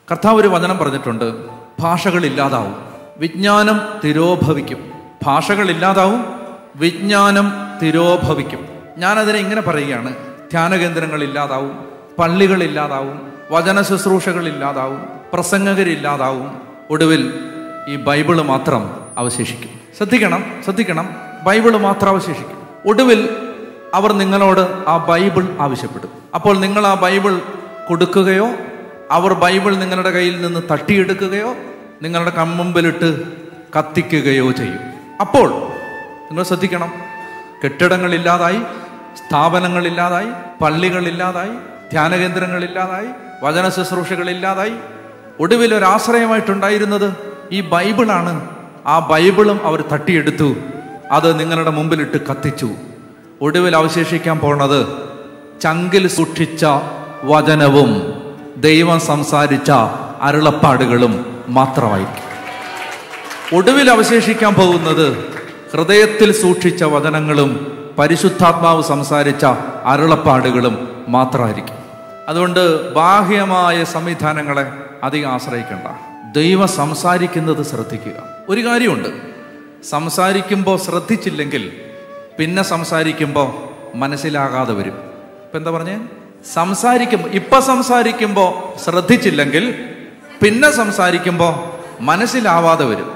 കർത്താവ് ഒരു വചനം പറഞ്ഞിട്ടുണ്ട് ഭാഷകൾ ഇല്ലാതാവും വിജ്ഞാനം തിരോഭവിക്കും ഭാഷകൾ ഇല്ലാതാവും വിജ്ഞാനം തിരോഭവിക്കും ഞാനതിനെ ഇങ്ങനെ പറയുകയാണ് ധ്യാനകേന്ദ്രങ്ങൾ ഇല്ലാതാവും പള്ളികൾ ഇല്ലാതാവും വചന ശുശ്രൂഷകൾ ഇല്ലാതാവും പ്രസംഗകരില്ലാതാവും ഒടുവിൽ ഈ ബൈബിള് മാത്രം അവശേഷിക്കും ശ്രദ്ധിക്കണം ശ്രദ്ധിക്കണം ബൈബിള് മാത്രം അവശേഷിക്കും ഒടുവിൽ അവർ നിങ്ങളോട് ആ ബൈബിൾ ആവശ്യപ്പെടും അപ്പോൾ നിങ്ങൾ ആ ബൈബിൾ കൊടുക്കുകയോ അവർ ബൈബിൾ നിങ്ങളുടെ കയ്യിൽ നിന്ന് തട്ടിയെടുക്കുകയോ നിങ്ങളുടെ കമ്മുമ്പിലിട്ട് കത്തിക്കുകയോ ചെയ്യും അപ്പോൾ നിങ്ങൾ ശ്രദ്ധിക്കണം കെട്ടിടങ്ങളില്ലാതായി സ്ഥാപനങ്ങളില്ലാതായി പള്ളികളില്ലാതായി ധ്യാനകേന്ദ്രങ്ങളില്ലാതായി വചന ശുശ്രൂഷകളില്ലാതായി ഒടുവിൽ ഒരു ആശ്രയമായിട്ടുണ്ടായിരുന്നത് ഈ ബൈബിളാണ് ആ ബൈബിളും അവർ തട്ടിയെടുത്തു അത് നിങ്ങളുടെ മുമ്പിലിട്ട് കത്തിച്ചു ഒടുവിൽ അവശേഷിക്കാൻ പോണത് ചങ്കിൽ സൂക്ഷിച്ച വചനവും ദൈവം സംസാരിച്ച അരുളപ്പാടുകളും മാത്രമായിരിക്കും ഒടുവിൽ അവശേഷിക്കാൻ പോകുന്നത് ഹൃദയത്തിൽ സൂക്ഷിച്ച വചനങ്ങളും പരിശുദ്ധാത്മാവ് സംസാരിച്ച അരുളപ്പാടുകളും മാത്രമായിരിക്കും അതുകൊണ്ട് ബാഹ്യമായ സംവിധാനങ്ങളെ അധികം ആശ്രയിക്കേണ്ട ദൈവം സംസാരിക്കുന്നത് ശ്രദ്ധിക്കുക ഒരു കാര്യമുണ്ട് സംസാരിക്കുമ്പോൾ ശ്രദ്ധിച്ചില്ലെങ്കിൽ പിന്നെ സംസാരിക്കുമ്പോൾ മനസ്സിലാകാതെ വരും ഇപ്പം എന്താ പറഞ്ഞേ സംസാരിക്കുമ്പോൾ ഇപ്പം സംസാരിക്കുമ്പോൾ ശ്രദ്ധിച്ചില്ലെങ്കിൽ പിന്നെ സംസാരിക്കുമ്പോൾ മനസ്സിലാവാതെ വരും